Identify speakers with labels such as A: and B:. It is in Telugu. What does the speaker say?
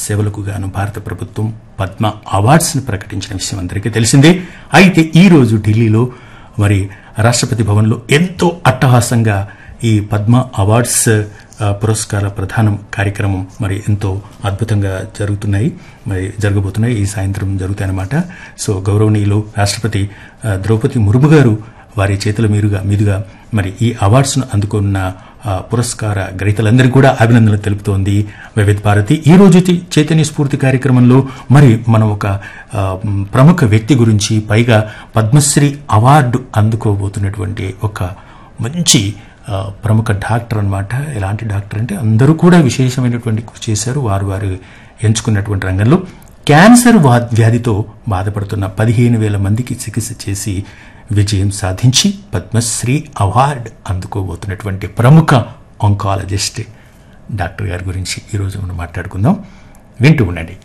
A: సేవలకు గాను భారత ప్రభుత్వం పద్మ అవార్డ్స్ని ప్రకటించిన విషయం అందరికీ తెలిసిందే అయితే ఈ రోజు ఢిల్లీలో మరి రాష్ట్రపతి భవన్లో ఎంతో అట్టహాసంగా ఈ పద్మ అవార్డ్స్ ఆ, పురస్కార ప్రధానం కార్యక్రమం మరి ఎంతో అద్భుతంగా జరుగుతున్నాయి మరి జరగబోతున్నాయి ఈ సాయంత్రం జరుగుతాయన్నమాట సో గౌరవనీయులు రాష్ట్రపతి ఆ, ద్రౌపది ముర్ము గారు వారి చేతుల మీదుగా మీదుగా మరి ఈ అవార్డ్స్ను అందుకున్న ఆ, పురస్కార గ్రహీతలందరికీ కూడా అభినందనలు తెలుపుతోంది వివిధ భారతి ఈ రోజు చై- చైతన్య స్ఫూర్తి కార్యక్రమంలో మరి మనం ఒక ఆ, మ్, ప్రముఖ వ్యక్తి గురించి పైగా పద్మశ్రీ అవార్డు అందుకోబోతున్నటువంటి ఒక మంచి ఆ, ప్రముఖ డాక్టర్ అన్నమాట ఎలాంటి డాక్టర్ అంటే అందరూ కూడా విశేషమైనటువంటి కృషి చేశారు వారు వారు ఎంచుకున్నటువంటి రంగంలో క్యాన్సర్ వా- వ్యాధితో బాధపడుతున్న పదిహేను వేల మందికి చికిత్స చేసి విజయం సాధించి పద్మశ్రీ అవార్డు అందుకోబోతున్నటువంటి ప్రముఖ ఆంకాలజిస్ట్ డాక్టర్ గారి గురించి ఈరోజు మనం మాట్లాడుకుందాం వింటూ ఉండండి